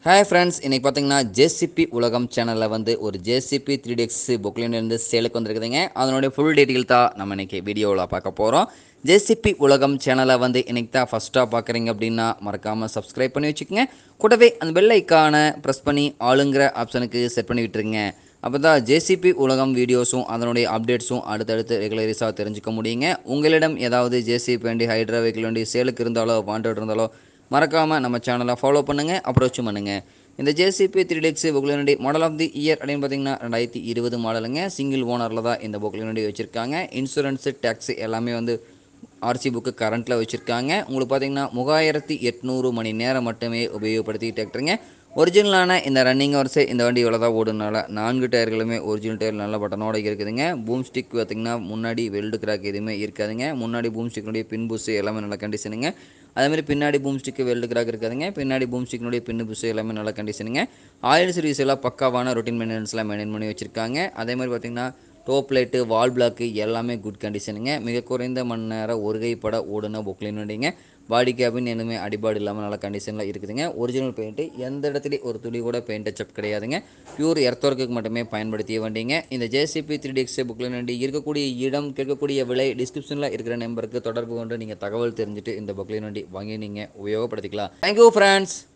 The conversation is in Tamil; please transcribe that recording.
ஹாய் ஃப்ரெண்ட்ஸ் இன்றைக்கி பார்த்தீங்கன்னா ஜேசிபி உலகம் சேனலில் வந்து ஒரு ஜேசிபி த்ரீ டிஎக்ஸ் புக்லேருந்து சேலுக்கு வந்திருக்குதுங்க அதனுடைய ஃபுல் டீட்டெயில் தான் நம்ம இன்றைக்கி வீடியோவில் பார்க்க போகிறோம் ஜேசிபி உலகம் சேனலை வந்து இன்றைக்கி தான் ஃபஸ்ட்டாக பார்க்குறீங்க அப்படின்னா மறக்காமல் சப்ஸ்கிரைப் பண்ணி வச்சுக்கோங்க கூடவே அந்த பெல் ஐக்கானை ப்ரெஸ் பண்ணி ஆளுங்கிற ஆப்ஷனுக்கு செட் பண்ணி விட்டுருங்க அப்போ தான் ஜேசிபி உலகம் வீடியோஸும் அதனுடைய அப்டேட்ஸும் அடுத்தடுத்து ரெகுலரிஸாக தெரிஞ்சுக்க முடியுங்க உங்களிடம் ஏதாவது ஜேசிபி வண்டி ஹைட்ரா வெஹிக்கிள் வண்டி சேலுக்கு இருந்தாலோ வாண்டட் இருந்தாலோ மறக்காமல் நம்ம சேனலை ஃபாலோ பண்ணுங்கள் அப்ரோச்சும் பண்ணுங்கள் இந்த ஜேசிபி த்ரீ டெக்ஸ் புக்லினடி மாடல் ஆஃப் தி இயர் அப்படின்னு பார்த்தீங்கன்னா ரெண்டாயிரத்தி இருபது மாடலுங்க சிங்கிள் ஓனரில் தான் இந்த புக்லினடி வச்சுருக்காங்க இன்சூரன்ஸு டேக்ஸ் எல்லாமே வந்து ஆர்சி புக்கு கரண்ட்டில் வச்சுருக்காங்க உங்களுக்கு பார்த்தீங்கன்னா மூவாயிரத்தி எட்நூறு மணி நேரம் மட்டுமே உபயோகப்படுத்திக்கிட்டு இருக்கிறீங்க ஒரிஜினலான இந்த ரன்னிங் வரிசை இந்த வண்டி இவ்வளோ தான் ஓடுனால நான்கு டயர்களுமே ஒரிஜினல் டயர் நல்ல பட்டனோட இருக்குதுங்க பூம் ஸ்டிக் பார்த்திங்கன்னா முன்னாடி வெல்டு கிராக் எதுவுமே இருக்காதுங்க முன்னாடி பூம் ஸ்டிக்னுடைய பின் புஸ் எல்லாமே நல்ல கண்டிஷனுங்க அதேமாதிரி பின்னாடி பூம் ஸ்டிக்கு வெல்டு கிராக் இருக்காதுங்க பின்னாடி பூம் ஸ்டிக்னுடைய பின் புஸ் எல்லாமே நல்ல கண்டிஷனுங்க ஆயில் சர்வீஸ் எல்லாம் பக்காவான ரொட்டீன் மெயின்டெனன்ஸ்லாம் மெயின்டைன் பண்ணி வச்சுருக்காங்க அதே மாதிரி பார்த்திங்கன்னா டோப் லைட்டு வால் பிளாக்கு எல்லாமே குட் கண்டிஷனுங்க மிக குறைந்த மணி நேரம் ஒரு கைப்பட ஓடுன புக்லின் வண்டிங்க பாடி கேபின் எதுவுமே அடிபாடு இல்லாமல் நல்ல கண்டிஷனில் இருக்குதுங்க ஒரிஜினல் பெயிண்ட்டு எந்த இடத்துலையும் ஒரு துளி கூட பெயிண்ட் டச்சப் கிடையாதுங்க பியூர் எர்த்தொர்க்குக்கு மட்டுமே பயன்படுத்திய வண்டிங்க இந்த ஜேசிபி த்ரீ டிஎக்ஸ் புக்லின் வண்டி இருக்கக்கூடிய இடம் கேட்கக்கூடிய விலை டிஸ்கிரிப்ஷனில் இருக்கிற நம்பருக்கு தொடர்பு கொண்டு நீங்கள் தகவல் தெரிஞ்சுட்டு இந்த புக்லின் வண்டி வாங்கி நீங்கள் உபயோகப்படுத்திக்கலாம் தேங்க்யூ ஃப்ரெண்ட்ஸ்